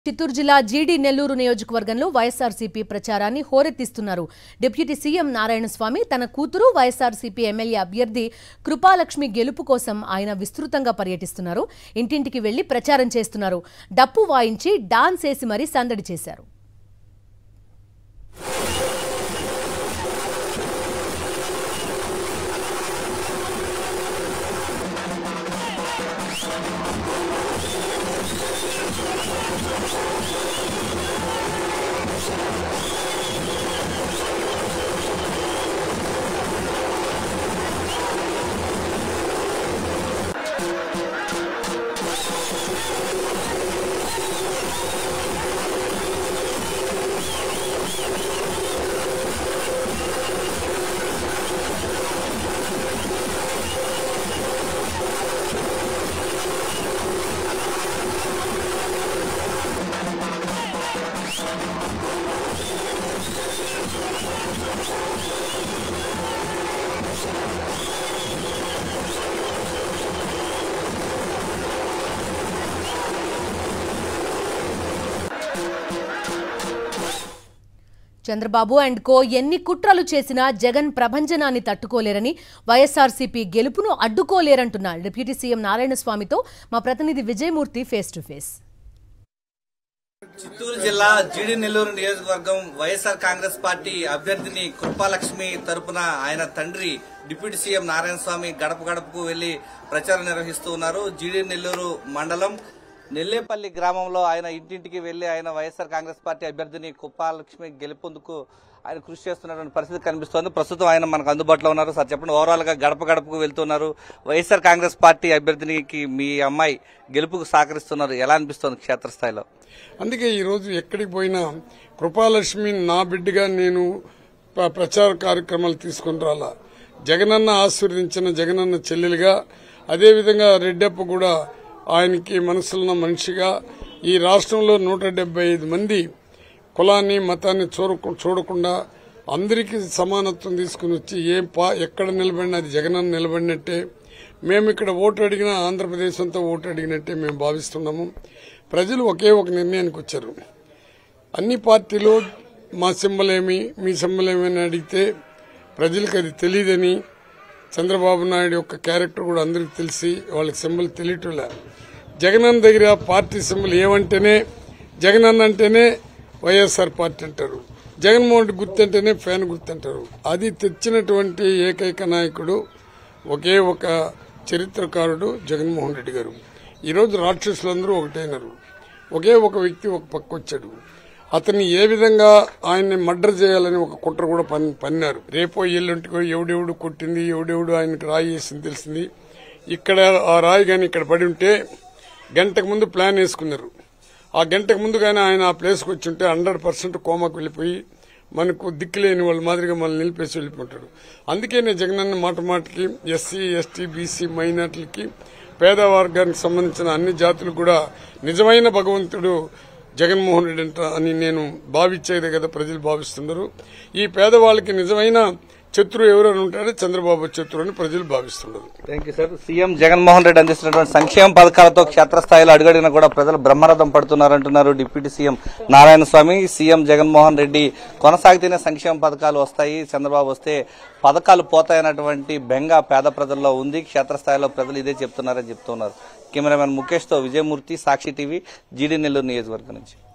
చిత్తూరు జిల్లా జీడీ నెల్లూరు నియోజకవర్గంలో వైఎస్ఆర్సీపీ ప్రచారాన్ని హోరెత్తిస్తున్నారు డిప్యూటీ సీఎం నారాయణస్వామి తన కూతురు వైఎస్ఆర్సీపీ ఎమ్మెల్యే అభ్యర్థి కృపాలక్ష్మి గెలుపు కోసం ఆయన విస్తృతంగా పర్యటిస్తున్నారు ఇంటింటికి వెళ్లి ప్రచారం చేస్తున్నారు డప్పు వాయించి డాన్స్ వేసి మరీ సందడి చేశారు చంద్రబాబు అండ్ కో ఎన్ని కుట్రలు చేసినా జగన్ ప్రభంజనాన్ని తట్టుకోలేరని వైఎస్ఆర్సీపీ గెలుపును అడ్డుకోలేరంటున్న డిప్యూటీ సీఎం నారాయణస్వామితో మా ప్రతినిధి Vijayamurthy face to face Chittoor జిల్లా జీడి నెల్లూరు నియోజకవర్గం వైఎస్ఆర్ కాంగ్రెస్ పార్టీ అభ్యర్థిని కృపాలక్ష్మి తరపున ఆయన తండ్రి డిప్యూటీ సీఎం నారాయణ స్వామి గడప గడపకు వెళ్లి ప్రచారం నిర్వహిస్తూ ఉన్నారు జీడి నెల్లూరు మండలం నెల్లేపల్లి గ్రామంలో ఆయన ఇంటింటికి వెళ్లి ఆయన వైఎస్ఆర్ కాంగ్రెస్ పార్టీ అభ్యర్థిని కృపాలక్ష్మి గెలుపొందుకు ఆయన కృషి చేస్తున్నటువంటి పరిస్థితి కనిపిస్తోంది ప్రస్తుతం ఆయన మనకు అందుబాటులో ఉన్నారు సార్ చెప్పండి ఓవరాల్ గా గడప గడపకు వెళ్తున్నారు వైఎస్ఆర్ కాంగ్రెస్ పార్టీ అభ్యర్థినికి మీ అమ్మాయి గెలుపుకు సహకరిస్తున్నారు ఎలా అనిపిస్తోంది క్షేత్రస్థాయిలో అందుకే ఈరోజు ఎక్కడికి పోయినా కృపాలక్ష్మి నా బిడ్డగా నేను ప్ర- ప్రచార కార్యక్రమాలు తీసుకుని రాలా జగనన్న ఆశీర్వదించిన జగనన్న చెల్లెలుగా అదేవిధంగా రెడ్డప్ప కూడా ఆయనకి మనసున్న మనిషిగా ఈ రాష్ట్రంలో నూట డెబ్బై ఐదు మంది కులాన్ని మతాన్ని చూడకు చూడకుండా అందరికీ సమానత్వం తీసుకుని వచ్చి ఏ పా ఎక్కడ నిలబడినా అది జగనన్న నిలబడినట్టే మేము ఇక్కడ ఓటు అడిగినా ఆంధ్రప్రదేశ్ అంతా ఓటు అడిగినట్టే మేము భావిస్తున్నాము ప్రజలు ఒకే ఒక నిర్ణయానికి వచ్చారు అన్ని పార్టీలు మా సింబల్ ఏమి మీ సింబల్ ఏమి అని అడిగితే ప్రజలకు అది తెలియదని చంద్రబాబు నాయుడు యొక్క క్యారెక్టర్ కూడా అందరికి తెలిసి వాళ్ళకి సింబల్ తెలియటంలే జగనన్న దగ్గర పార్టీ సింబల్ ఏమంటేనే జగనన్న అంటేనే వైఎస్ఆర్ పార్టీ అంటారు జగన్మోహన్ రెడ్డి గుర్తు అంటేనే ఫ్యాన్ గుర్తు అంటారు అది తెచ్చినటువంటి ఏకైక నాయకుడు ఒకే ఒక చరిత్రకారుడు జగన్మోహన్ రెడ్డి గారు ఈరోజు రాక్షసులందరూ ఒకటైనారు ఒకే ఒక వ్యక్తి ఒక పక్క వచ్చాడు అతన్ని ఏ విధంగా ఆయన్ని మర్డర్ చేయాలని ఒక కుట్ర కూడా పన్ పన్నారు రేపో ఎల్లుంటికో ఎవడెవడు కొట్టింది ఎవడెవడు ఆయనకి రాయి వేసింది తెలిసింది ఇక్కడ ఆ రాయి కానీ ఇక్కడ పడి ఉంటే గంటకు ముందు ప్లాన్ వేసుకున్నారు ఆ గంటకు ముందుగానే ఆయన ఆ ప్లేస్కి వచ్చి ఉంటే హండ్రెడ్ పర్సెంట్ కోమాకు వెళ్ళిపోయి మనకు దిక్కులేని వాళ్ళ మాదిరిగా మనల్ని నిలిపేసి వెళ్ళిపోతాడు అందుకే నేను జగనన్న మాట మాటకి ఎస్సీ ఎస్టీ బీసీ మైనార్టీలకి పేద వర్గానికి సంబంధించిన అన్ని జాతులు కూడా నిజమైన భగవంతుడు జగన్మోహన్ రెడ్డి అంట అని నేను భావించేదే కదా ప్రజలు భావిస్తున్నారు ఈ పేదవాళ్ళకి నిజమైన శత్రువు ఎవరైనా ఉంటారో చంద్రబాబు శత్రువు అని ప్రజలు భావిస్తున్నారు thank you sir CM Jaganmohan Reddy అందిస్తున్నటువంటి సంక్షేమ పథకాలతో క్షేత్రస్థాయిలో అడుగడిన కూడా ప్రజలు బ్రహ్మరథం పడుతున్నారంటున్నారు deputy CM Narayana Swamy CM Jaganmohan Reddy కొనసాగితేనే సంక్షేమ పథకాలు వస్తాయి చంద్రబాబు వస్తే పథకాలు పోతాయన్నటువంటి బెంగ పేద ప్రజల్లో ఉంది క్షేత్రస్థాయిలో ప్రజలు ఇదే చెప్తున్నారని చెప్తున్నారు కెమెరామెన్ ముఖేష్ తో విజయమూర్తి సాక్షి టీవీ జీడీ నెల్లూరు నియోజకవర్గం నుంచి